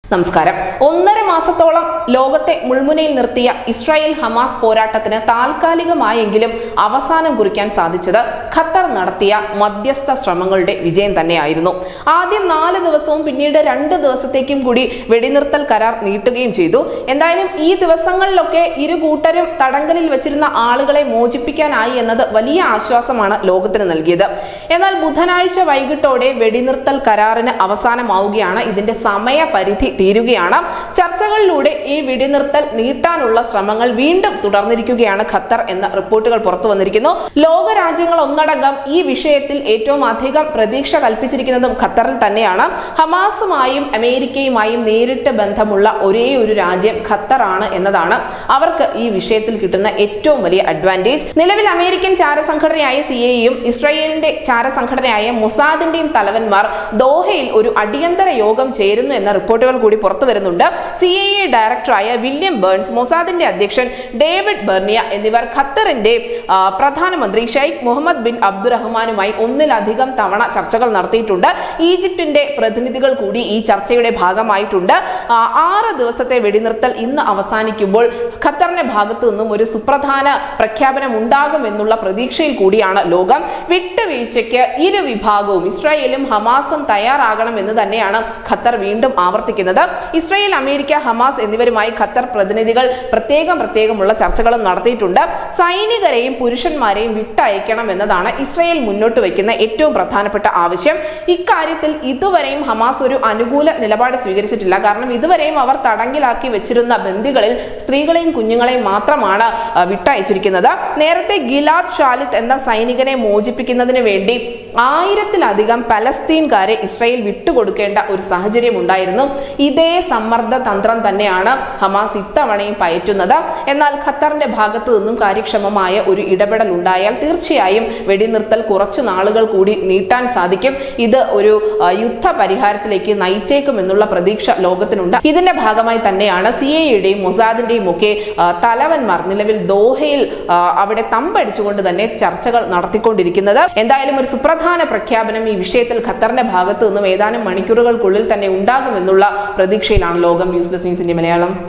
നമസ്കാരം ഒന്നര മാസത്തോളം ലോകത്തെ മുൾമുനയിൽ നിർത്തിയ ഇസ്രായേൽ ഹമാസ് പോരാട്ടത്തിന് താൽക്കാലികമായെങ്കിലും അവസാനം കുറിക്കാൻ സാധിച്ചത് ഖത്തർ നടത്തിയ മധ്യസ്ഥ ശ്രമങ്ങളുടെ വിജയം തന്നെയായിരുന്നു ആദ്യം നാല് ദിവസവും പിന്നീട് രണ്ട് ദിവസത്തേക്കും കൂടി വെടിനിർത്തൽ കരാർ നീട്ടുകയും ചെയ്തു എന്തായാലും ഈ ദിവസങ്ങളിലൊക്കെ ഇരു കൂട്ടരും തടങ്കലിൽ വെച്ചിരുന്ന ആളുകളെ മോചിപ്പിക്കാനായി എന്നത് വലിയ ആശ്വാസമാണ് ലോകത്തിന് നൽകിയത് എന്നാൽ ബുധനാഴ്ച വൈകിട്ടോടെ വെടിനിർത്തൽ കരാറിന് അവസാനമാവുകയാണ് ഇതിന്റെ സമയപരിധി തീരുകയാണ് ചർച്ചകളിലൂടെ ഈ വെടിനിർത്തൽ നീട്ടാനുള്ള ശ്രമങ്ങൾ വീണ്ടും തുടർന്നിരിക്കുകയാണ് ഖത്തർ എന്ന റിപ്പോർട്ടുകൾ പുറത്തു വന്നിരിക്കുന്നു ലോക രാജ്യങ്ങൾ ഒന്നടങ്കം ഈ വിഷയത്തിൽ ഏറ്റവും അധികം പ്രതീക്ഷ കൽപ്പിച്ചിരിക്കുന്നതും ഖത്തറിൽ തന്നെയാണ് ഹമാസുമായും അമേരിക്കയുമായും നേരിട്ട് ബന്ധമുള്ള ഒരേ ഒരു രാജ്യം ഖത്തറാണ് എന്നതാണ് അവർക്ക് ഈ വിഷയത്തിൽ കിട്ടുന്ന ഏറ്റവും വലിയ അഡ്വാൻറ്റേജ് നിലവിൽ അമേരിക്കൻ ചാരസംഘടനയായ സി എയും ഇസ്രായേലിന്റെ ചാരസംഘടനയായ മൊസാദിന്റെയും തലവന്മാർ ദോഹയിൽ ഒരു അടിയന്തര യോഗം ചേരുന്നു എന്ന റിപ്പോർട്ടുകൾ കൂടി പുറത്തു വരുന്നുണ്ട് സി ഐ എ ഡയറക്ടറായ വില്യം ബേൺസ് മൊസാദിന്റെ അധ്യക്ഷൻ ഡേവിഡ് ബെർണിയ എന്നിവർ ഖത്തറിന്റെ ആ, പ്രധാനമന്ത്രി ഷെയ്ഖ് മുഹമ്മദ് ബിൻ അബ്ദുറഹ്മാനുമായി ഒന്നിലധികം തവണ ചർച്ചകൾ നടത്തിയിട്ടുണ്ട് ഈജിപ്തിന്റെ പ്രതിനിധികൾ കൂടി ഈ ചർച്ചയുടെ ഭാഗമായിട്ടുണ്ട് ആ, ആറ് ദിവസത്തെ വെടിനിർത്തൽ ഇന്ന് അവസാനിക്കുമ്പോൾ ഖത്തറിന്റെ ഭാഗത്തു നിന്നും ഒരു സുപ്രധാന പ്രഖ്യാപനം ഉണ്ടാകും എന്നുള്ള പ്രതീക്ഷയിൽ കൂടിയാണ് ലോകം വിട്ടുവീഴ്ചയ്ക്ക് ഇരു വിഭാഗവും ഇസ്രായേലും ഹമാസും തയ്യാറാകണം എന്ന് തന്നെയാണ് ഖത്തർ വീണ്ടും ആവർത്തിക്കുന്നത് ഇസ്രായേൽ അമേരിക്ക ഹമാസ് എന്നിവരുമായി ഖത്തർ പ്രതിനിധികൾ പ്രത്യേകം പ്രത്യേകമുള്ള ചർച്ചകളും നടത്തിയിട്ടുണ്ട് സൈനികരെയും പുരുഷന്മാരെയും വിട്ടയക്കണം എന്നതാണ് ഇസ്രായേൽ മുന്നോട്ട് വയ്ക്കുന്ന ഏറ്റവും പ്രധാനപ്പെട്ട ആവശ്യം ഇക്കാര്യത്തിൽ ഇതുവരെയും ഹമാസ് ഒരു അനുകൂല നിലപാട് സ്വീകരിച്ചിട്ടില്ല കാരണം ഇതുവരെയും അവർ തടങ്കിലാക്കി വെച്ചിരുന്ന ബന്ദികളിൽ സ്ത്രീകളെയും കുഞ്ഞുങ്ങളെയും മാത്രമാണ് ആ, വിട്ടയച്ചിരിക്കുന്നത് നേരത്തെ ഗിലാദ് ഷാലിത്ത് എന്ന സൈനികനെ മോചിപ്പിക്കുന്നതിന് വേണ്ടി ആയിരത്തിലധികം പലസ്തീൻകാരെ ഇസ്രായേൽ വിട്ടുകൊടുക്കേണ്ട ഒരു സാഹചര്യം ഉണ്ടായിരുന്നു ഇതേ സമ്മർദ്ദ തന്ത്രം തന്നെയാണ് ഹമാസ് ഇത്തവണയും പയറ്റുന്നത് എന്നാൽ ഖത്തറിന്റെ ഭാഗത്തു നിന്നും കാര്യക്ഷമമായ ഒരു ഇടപെടൽ ഉണ്ടായാൽ തീർച്ചയായും വെടിനിർത്തൽ കുറച്ചു നാളുകൾ കൂടി നീട്ടാൻ സാധിക്കും ഇത് ഒരു ആ, യുദ്ധ പരിഹാരത്തിലേക്ക് നയിച്ചേക്കും എന്നുള്ള പ്രതീക്ഷ ലോകത്തിനുണ്ട് ഇതിന്റെ ഭാഗമായി തന്നെയാണ് സി എയുടെയും മൊസാദിന്റെയും ഒക്കെ ആ, തലവന്മാർ നിലവിൽ ദോഹയിൽ ആ, അവിടെ തമ്പടിച്ചുകൊണ്ട് തന്നെ ചർച്ചകൾ നടത്തിക്കൊണ്ടിരിക്കുന്നത് എന്തായാലും ഒരു സുപ്രധാന പ്രഖ്യാപനം ഈ വിഷയത്തിൽ ഖത്തറിന്റെ ഭാഗത്തു നിന്നും ഏതാനും മണിക്കൂറുകൾക്കുള്ളിൽ തന്നെ ഉണ്ടാകുമെന്നുള്ള പ്രതീക്ഷയിലാണ് ലോകം ന്യൂസ് ഡെസ്ക് ന്യൂസിന്റെ മലയാളം